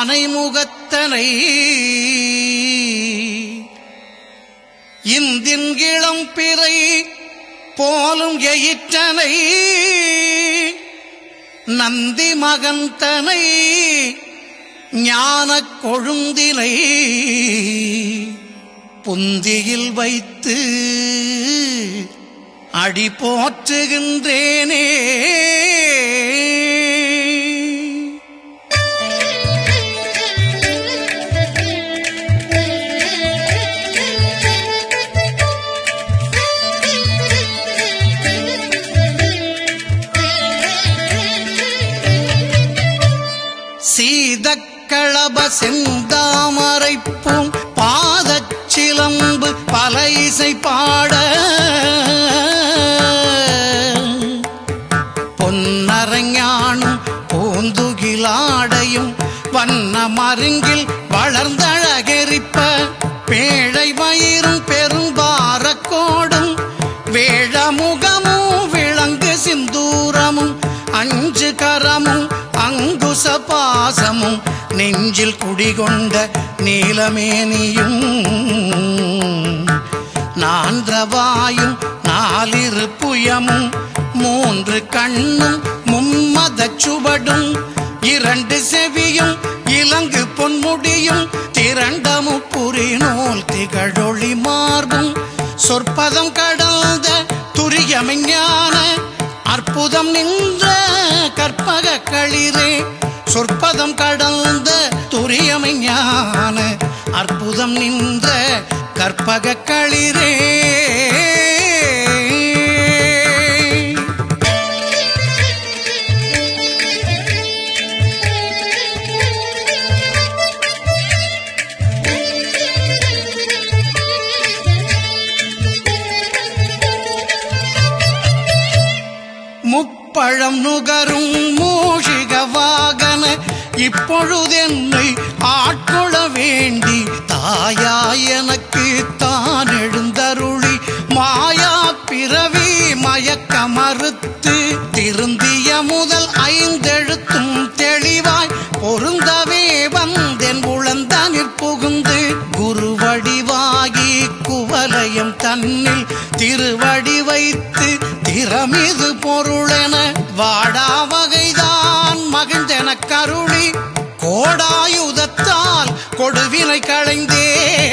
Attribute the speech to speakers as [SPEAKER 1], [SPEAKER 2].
[SPEAKER 1] ஆனை முகத்தனை இந்தின் இளம் பிறை போலும் எயிற்றனை நந்தி மகந்தனை ஞானக் கொழுந்தினை புந்தியில் வைத்து அடி போற்றுகின்றேனே சீதக்களப செந்தாமரைப்பூம் பாதச் சிலம்பு பல இசை பாட பொன்னரஞானும் பூந்துகிலாடையும் வண்ண மருங்கில் வளர்ந்தழகெரிப்ப பேழை வயிறும் பெரும்பாரக்கோடும் வேழமுகமும் விளங்கு சிந்தூரமும் அஞ்சு கரமும் அங்குச பாசமும் நெஞ்சில் குடிகொண்ட நீலமேனியும் நான்றவாயும் நாலிரு புயமும் மூன்று கண்ணும் மும்மதச் சுவடும் இரண்டு செவியும் இலங்கு பொன்முடியும் திரண்டமு புரிநூல் திகழொளி மார்பும் சொற்பதம் கடந்த துரியமெஞ்ஞான அற்புதம் நின்ற கற்பக களிரே சொற்பதம் கடந்த துரியமெஞ்ஞான அற்புதம் நின்ற கற்பக களிரே முப்பழம் நுகரும் மூஷிக வாகன இப்பொழுதென்னை ஆட்கொள்ள வேண்டி தாயாய் எனக்கு தான் எழுந்தருளி மாயா பிறவி மயக்க மறுத்து திருந்திய முதல் ஐந்தெழுத்தும் தெளிவாய் பொருந்தவே வந்தென் உழந்தனிற் புகுந்து குருவடிவாகி குவலயம் தன்னில் திருவடி வைத்து திறமிது பொருளென வாடா வகைதான் மகிழ்ந்தென கருளி கோடாயுதத்தால் கொடுவினை களைந்தே